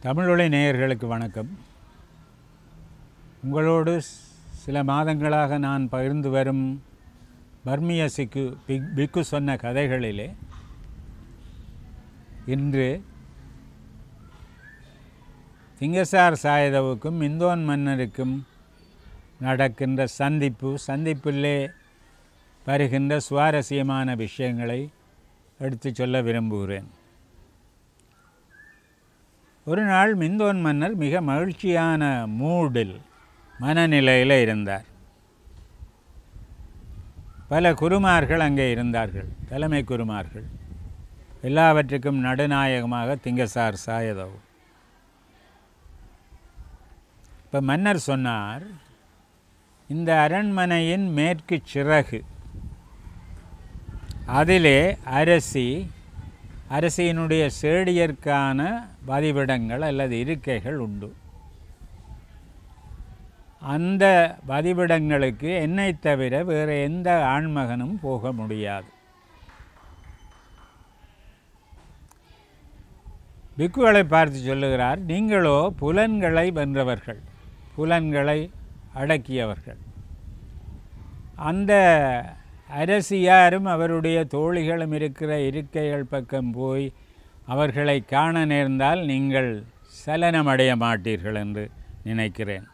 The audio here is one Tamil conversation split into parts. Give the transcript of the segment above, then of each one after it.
தமிழொலி நேயர்களுக்கு வணக்கம் உங்களோடு சில மாதங்களாக நான் பகிர்ந்து வரும் பர்மியசிக்கு பிக் பிக்கு சொன்ன கதைகளிலே இன்று திங்கசார் சாயதவுக்கும் இந்தோன் மன்னருக்கும் நடக்கின்ற சந்திப்பு சந்திப்பிலே வருகின்ற சுவாரஸ்யமான விஷயங்களை எடுத்து சொல்ல விரும்புகிறேன் ஒரு நாள் மிந்தோன் மன்னர் மிக மகிழ்ச்சியான மூடில் மனநிலையில் இருந்தார் பல குருமார்கள் அங்கே இருந்தார்கள் தலைமை குருமார்கள் எல்லாவற்றுக்கும் நடுநாயகமாக திங்கசார் சாயதவ் இப்போ மன்னர் சொன்னார் இந்த அரண்மனையின் மேற்கு சிறகு அதிலே அரசி அரசியினுடைய சேடியற்கான வதிவிடங்கள் அல்லது இருக்கைகள் உண்டு அந்த வதிவிடங்களுக்கு என்னை தவிர வேறு எந்த ஆண்மகனும் போக முடியாது பிக்குகளை பார்த்து சொல்லுகிறார் நீங்களோ புலன்களை வென்றவர்கள் புலன்களை அடக்கியவர்கள் அந்த அரசியாரும் அவருடைய தோழிகளும் இருக்கிற இருக்கைகள் பக்கம் போய் அவர்களை காண நேர்ந்தால் நீங்கள் சலனமடைய மாட்டீர்கள் என்று நினைக்கிறேன்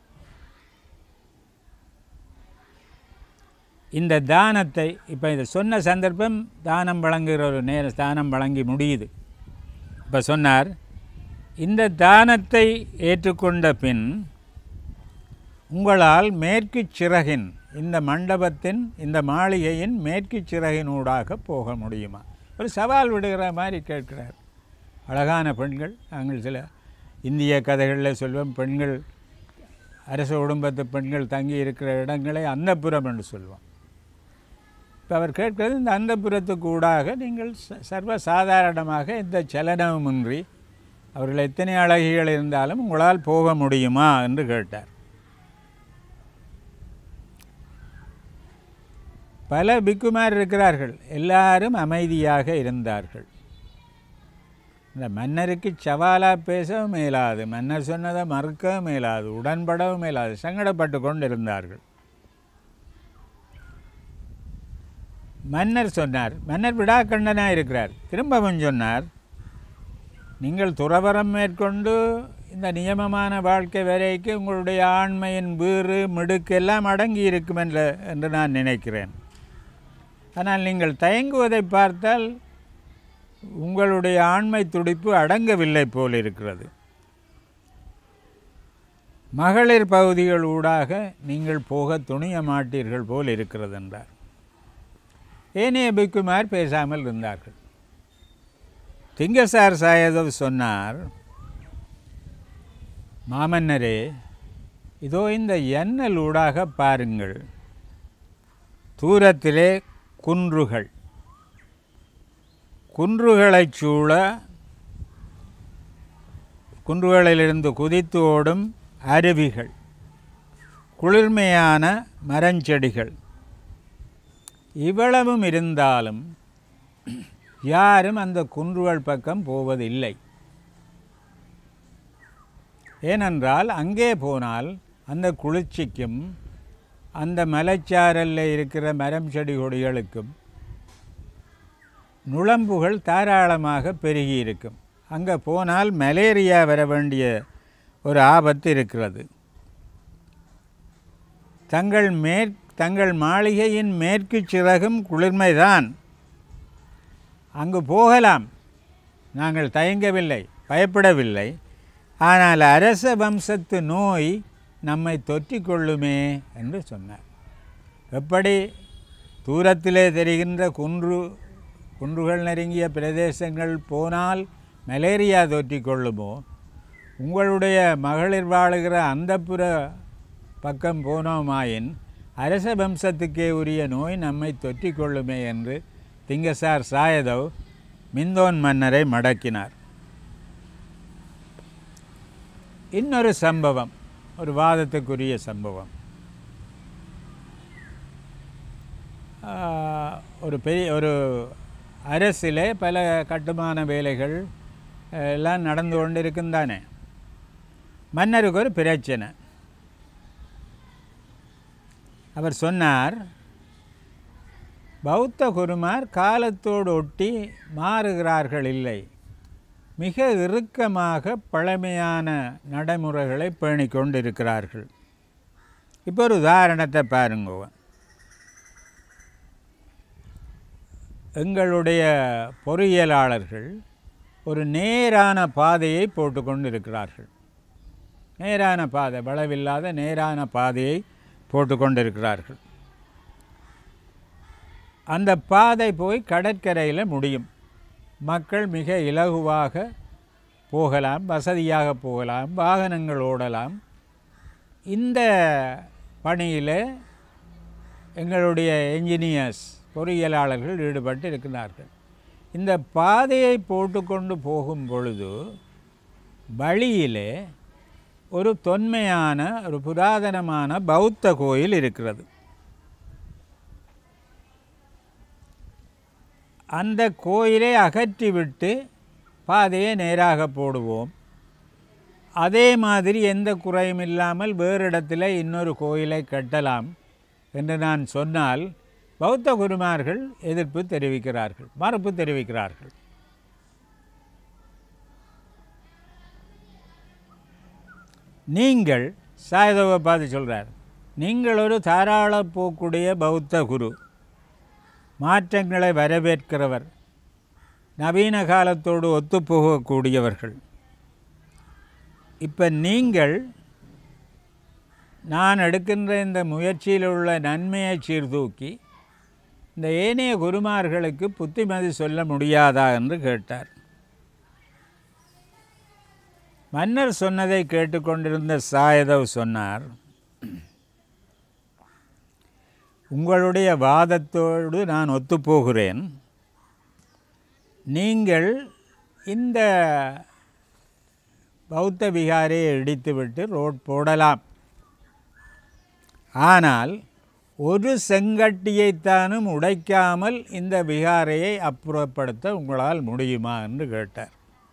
இந்த தானத்தை இப்போ இதை சொன்ன சந்தர்ப்பம் தானம் வழங்குகிற ஒரு நேர தானம் வழங்கி முடியுது இப்போ சொன்னார் இந்த தானத்தை ஏற்றுக்கொண்ட பின் உங்களால் மேற்கு சிறகின் இந்த மண்டபத்தின் இந்த மாளிகையின் மேற்கு சிறகினூடாக போக முடியுமா ஒரு சவால் விடுகிற மாதிரி கேட்கிறார் அழகான பெண்கள் நாங்கள் சில இந்திய கதைகளில் சொல்வோம் பெண்கள் அரச குடும்பத்து பெண்கள் தங்கி இருக்கிற இடங்களை அந்தப்புறம் என்று சொல்வோம் இப்போ அவர் கேட்கிறது இந்த அந்தப்புறத்துக்கு ஊடாக நீங்கள் ச- சர்வ சாதாரணமாக எந்த சலனமுமின்றி அவர்கள் எத்தனை அழகிகள் இருந்தாலும் உங்களால் போக முடியுமா என்று கேட்டார் பல பிக்குமார் இருக்கிறார்கள் எல்லாரும் அமைதியாக இருந்தார்கள் இந்த மன்னருக்கு சவாலாக பேசவும் மேலாது மன்னர் சொன்னதை மறுக்கவும் மேலாது உடன்படவும் மேலாது சங்கடப்பட்டு கொண்டு இருந்தார்கள் மன்னர் சொன்னார் மன்னர் விடாக்கண்டனாக இருக்கிறார் திரும்பவும் சொன்னார் நீங்கள் துறவரம் மேற்கொண்டு இந்த நியமமான வாழ்க்கை வரைக்கும் உங்களுடைய ஆண்மையின் வீறு மிடுக்கு எல்லாம் அடங்கி இருக்கும் என்ற என்று நான் நினைக்கிறேன் ஆனால் நீங்கள் தயங்குவதை பார்த்தால் உங்களுடைய ஆண்மை துடிப்பு அடங்கவில்லை போல் இருக்கிறது மகளிர் பகுதிகள் ஊடாக நீங்கள் போக துணிய மாட்டீர்கள் போல் இருக்கிறது என்றார் ஏனைய பிக்குமார் பேசாமல் இருந்தார்கள் திங்கசார் சாயதவ் சொன்னார் மாமன்னரே இதோ இந்த எண்ணல் ஊடாக பாருங்கள் தூரத்திலே குன்றுகள் குன்றுகளைச் சூழ குன்றுகளிலிருந்து குதித்து ஓடும் அருவிகள் குளிர்மையான மரஞ்செடிகள் இவ்வளவும் இருந்தாலும் யாரும் அந்த குன்றுகள் பக்கம் போவதில்லை ஏனென்றால் அங்கே போனால் அந்த குளிர்ச்சிக்கும் அந்த மலைச்சாரலில் இருக்கிற மரம் செடி கொடிகளுக்கும் நுளம்புகள் தாராளமாக பெருகி இருக்கும் அங்கே போனால் மலேரியா வர வேண்டிய ஒரு ஆபத்து இருக்கிறது தங்கள் மேற் தங்கள் மாளிகையின் மேற்கு சிறகும் குளிர்மைதான் அங்கு போகலாம் நாங்கள் தயங்கவில்லை பயப்படவில்லை ஆனால் அரச வம்சத்து நோய் நம்மை தொற்றிக்கொள்ளுமே என்று சொன்னார் எப்படி தூரத்திலே தெரிகின்ற குன்று குன்றுகள் நெருங்கிய பிரதேசங்கள் போனால் மலேரியா தொற்றிக்கொள்ளுமோ உங்களுடைய மகளிர் வாழுகிற அந்தப்புற பக்கம் போனோமாயின் அரச வம்சத்துக்கே உரிய நோய் நம்மை தொற்றிக்கொள்ளுமே என்று திங்கசார் சாயதவ் மிந்தோன் மன்னரை மடக்கினார் இன்னொரு சம்பவம் ஒரு வாதத்துக்குரிய சம்பவம் ஆஹ், ஒரு பெரிய ஒரு அரசிலே பல கட்டுமான வேலைகள் எல்லாம் நடந்து கொண்டு இருக்கும் தானே மன்னருக்கு ஒரு பிரச்சனை அவர் சொன்னார் பௌத்த குருமார் காலத்தோடு ஒட்டி மாறுகிறார்கள் இல்லை மிக இறுக்கமாக பழமையான நடைமுறைகளை பேணிக் கொண்டிருக்கிறார்கள் இப்போ ஒரு உதாரணத்தை பாருங்க எங்களுடைய பொறியியலாளர்கள் ஒரு நேரான பாதையை போட்டுக்கொண்டு இருக்கிறார்கள் நேரான பாதை வளவில்லாத நேரான பாதையை போட்டுக்கொண்டிருக்கிறார்கள் அந்த பாதை போய் கடற்கரையில் முடியும் மக்கள் மிக இலகுவாக போகலாம் வசதியாக போகலாம் வாகனங்கள் ஓடலாம் இந்த பணியில் எங்களுடைய என்ஜினியர்ஸ் பொறியியலாளர்கள் ஈடுபட்டு இருக்கிறார்கள் இந்த பாதையை போட்டுக்கொண்டு போகும் பொழுது வழியிலே ஒரு தொன்மையான ஒரு புராதனமான பௌத்த கோயில் இருக்கிறது அந்த கோயிலை அகற்றிவிட்டு பாதையை நேராக போடுவோம் அதே மாதிரி எந்த குறையும் இல்லாமல் வேறு இடத்துல இன்னொரு கோயிலை கட்டலாம் என்று நான் சொன்னால் பௌத்த குருமார்கள் எதிர்ப்பு தெரிவிக்கிறார்கள் மறுப்பு தெரிவிக்கிறார்கள் நீங்கள் சாயதவை பார்த்து சொல்கிறார் நீங்கள் ஒரு தாராள போக்குடைய பௌத்த குரு மாற்றங்களை வரவேற்கிறவர் நவீன காலத்தோடு ஒத்துப்போகக்கூடியவர்கள் இப்போ நீங்கள் நான் எடுக்கின்ற இந்த முயற்சியில் உள்ள நன்மையை சீர்தூக்கி இந்த ஏனைய குருமார்களுக்கு புத்திமதி சொல்ல முடியாதா என்று கேட்டார் மன்னர் சொன்னதை கேட்டுக்கொண்டிருந்த சாயதவ் சொன்னார் உங்களுடைய வாதத்தோடு நான் ஒத்துப்போகிறேன் நீங்கள் இந்த பௌத்த விகாரையை இடித்துவிட்டு ரோட் போடலாம் ஆனால் ஒரு செங்கட்டியைத்தானும் உடைக்காமல் இந்த விகாரையை அப்புறப்படுத்த உங்களால் முடியுமா என்று கேட்டார்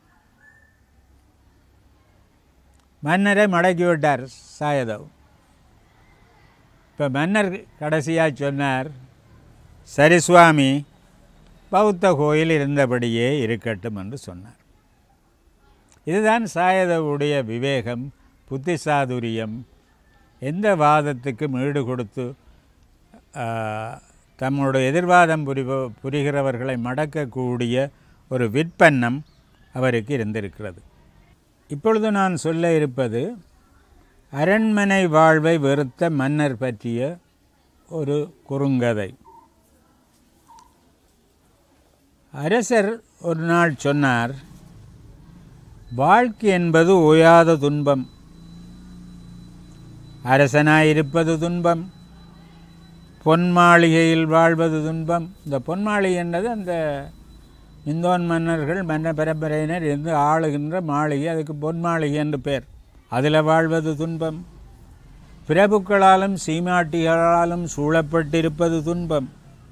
மன்னரை மடக்கி விட்டார் சாயதவ் இப்போ மன்னர் கடைசியாக சொன்னார் சரி சுவாமி பௌத்த கோயில் இருந்தபடியே இருக்கட்டும் என்று சொன்னார் இதுதான் சாயதவுடைய விவேகம் புத்திசாதுரியம் எந்த வாதத்துக்கும் ஈடு கொடுத்து தம்முடைய எதிர்வாதம் புரி புரிகிறவர்களை மடக்கக்கூடிய ஒரு விற்பன்னம் அவருக்கு இருந்திருக்கிறது இப்பொழுது நான் சொல்ல இருப்பது அரண்மனை வாழ்வை வெறுத்த மன்னர் பற்றிய ஒரு குறுங்கதை அரசர் ஒரு நாள் சொன்னார் வாழ்க்கை என்பது ஓயாத துன்பம் அரசனாயிருப்பது துன்பம் பொன் மாளிகையில் வாழ்வது துன்பம் இந்த பொன் மாளிகை என்றது அந்த இந்தோன் மன்னர்கள் மன்ன பரம்பரையினர் இருந்து ஆளுகின்ற மாளிகை அதுக்கு பொன் மாளிகை என்று பேர் அதில் வாழ்வது துன்பம் பிரபுக்களாலும் சீமாட்டிகளாலும் சூழப்பட்டிருப்பது துன்பம்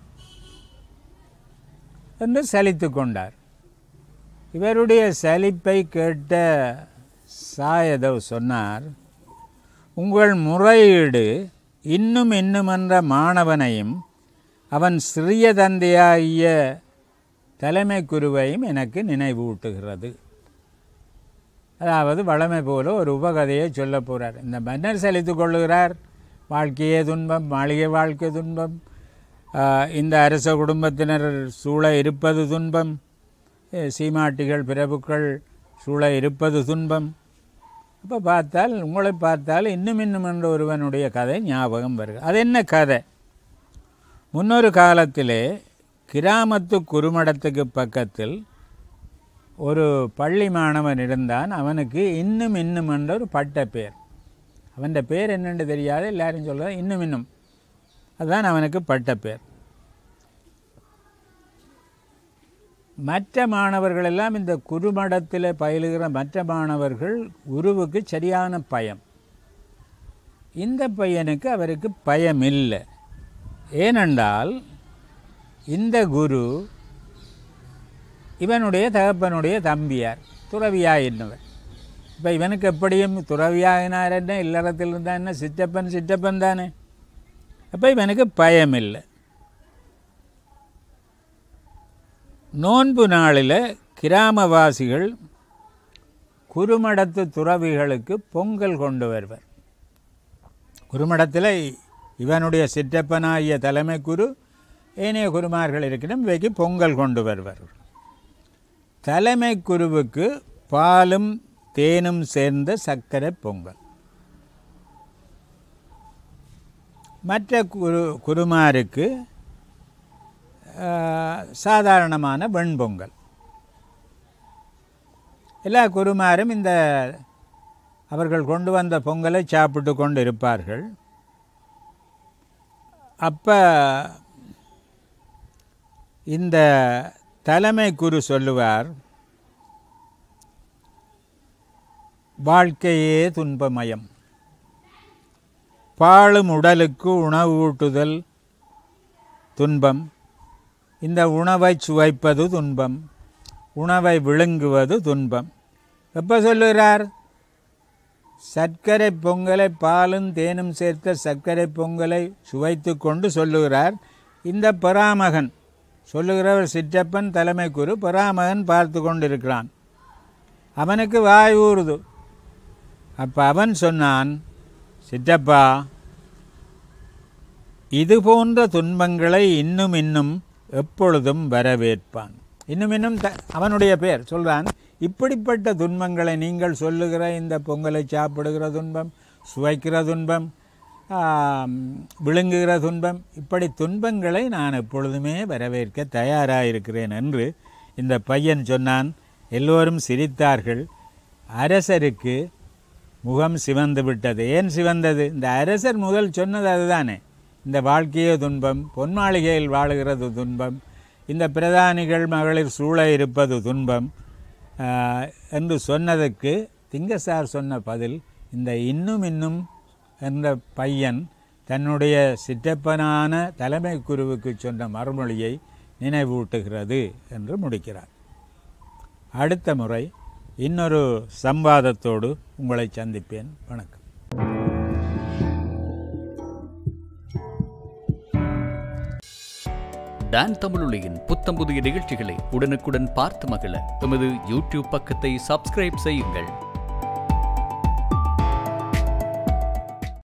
என்று சலித்து கொண்டார் இவருடைய சலிப்பை கேட்ட சாயதவ் சொன்னார் உங்கள் முறையீடு இன்னும் இன்னும் என்ற மாணவனையும் அவன் சிறிய தந்தையாகிய தலைமை குருவையும் எனக்கு நினைவூட்டுகிறது அதாவது வளமை போல ஒரு உபகதையை சொல்ல போகிறார் இந்த மன்னர் சலித்து கொள்ளுகிறார் வாழ்க்கையே துன்பம் மாளிகை வாழ்க்கை துன்பம் இந்த அரச குடும்பத்தினர் சூழ இருப்பது துன்பம் சீமாட்டிகள் பிரபுக்கள் சூழ இருப்பது துன்பம் அப்போ பார்த்தால் உங்களை பார்த்தால் இன்னும் இன்னும் என்ற ஒருவனுடைய கதை ஞாபகம் வருகிறது அது என்ன கதை முன்னொரு காலத்திலே கிராமத்து குறுமடத்துக்கு பக்கத்தில் ஒரு பள்ளி மாணவன் இருந்தான் அவனுக்கு இன்னும் இன்னும் என்ற ஒரு பட்ட பேர் அவன் பேர் என்னென்று தெரியாது எல்லாரும் சொல்ல இன்னும் இன்னும் அதுதான் அவனுக்கு பட்ட பேர் மற்ற மாணவர்கள் எல்லாம் இந்த குறுமடத்தில் பயிலுகிற மற்ற மாணவர்கள் குருவுக்கு சரியான பயம் இந்த பையனுக்கு அவருக்கு பயம் இல்லை ஏனென்றால் இந்த குரு இவனுடைய தகப்பனுடைய தம்பியார் துறவியாயினவர் இப்போ இவனுக்கு எப்படியும் துறவியாகினார் என்ன இல்லறத்தில் இருந்தா என்ன சிற்றப்பன் சிற்றப்பன் தானே அப்போ இவனுக்கு பயம் இல்லை நோன்பு நாளில் கிராமவாசிகள் குருமடத்து துறவிகளுக்கு பொங்கல் கொண்டு வருவர் குருமடத்தில் இவனுடைய சிற்றப்பனாகிய தலைமை குரு ஏனைய குருமார்கள் இருக்கிடம் இவைக்கு பொங்கல் கொண்டு வருவர் தலைமை குருவுக்கு பாலும் தேனும் சேர்ந்த சர்க்கரை பொங்கல் மற்ற குரு குருமாருக்கு ஆஹ், சாதாரணமான வெண்பொங்கல் எல்லா குருமாரும் இந்த அவர்கள் கொண்டு வந்த பொங்கலை சாப்பிட்டு கொண்டு இருப்பார்கள் அப்போ இந்த தலைமை குரு சொல்லுவார் வாழ்க்கையே துன்பமயம் பாழும் உடலுக்கு உணவு ஊட்டுதல் துன்பம் இந்த உணவை சுவைப்பது துன்பம் உணவை விழுங்குவது துன்பம் எப்போ சொல்லுகிறார் சர்க்கரை பொங்கலை பாலும் தேனும் சேர்த்த சர்க்கரை பொங்கலை சுவைத்து கொண்டு சொல்லுகிறார் இந்த பராமகன் சொல்லுகிறவர் சிற்றப்பன் தலைமை குரு பராமகன் பார்த்து கொண்டிருக்கிறான் அவனுக்கு வாய் ஊறுது அப்போ அவன் சொன்னான் சிற்றப்பா இது போன்ற துன்பங்களை இன்னும் இன்னும் எப்பொழுதும் வரவேற்பான் இன்னும் இன்னும் த அவனுடைய பேர் சொல்றான் இப்படிப்பட்ட துன்பங்களை நீங்கள் சொல்லுகிற இந்த பொங்கலை சாப்பிடுகிற துன்பம் சுவைக்கிற துன்பம் ஆம், விழுங்குகிற துன்பம் இப்படி துன்பங்களை நான் எப்பொழுதுமே வரவேற்க தயாராக இருக்கிறேன் என்று இந்த பையன் சொன்னான் எல்லோரும் சிரித்தார்கள் அரசருக்கு முகம் சிவந்து விட்டது ஏன் சிவந்தது இந்த அரசர் முதல் சொன்னது அதுதானே இந்த வாழ்க்கையே துன்பம் பொன்மாளிகையில் வாழுகிறது துன்பம் இந்த பிரதானிகள் மகளிர் சூழ இருப்பது துன்பம் ஆஹ், என்று சொன்னதுக்கு திங்கசார் சொன்ன பதில் இந்த இன்னும் இன்னும் என்ற பையன் தன்னுடைய சிற்றப்பனான தலைமை குருவுக்கு சொன்ன மறுமொழியை நினைவூட்டுகிறது என்று முடிக்கிறார் அடுத்த முறை இன்னொரு சம்வாதத்தோடு உங்களை சந்திப்பேன் வணக்கம் டான் தமிழொலியின் புத்தம் புதிய நிகழ்ச்சிகளை உடனுக்குடன் பார்த்து மகிழ எமது யூடியூப் பக்கத்தை சப்ஸ்கிரைப் செய்யுங்கள்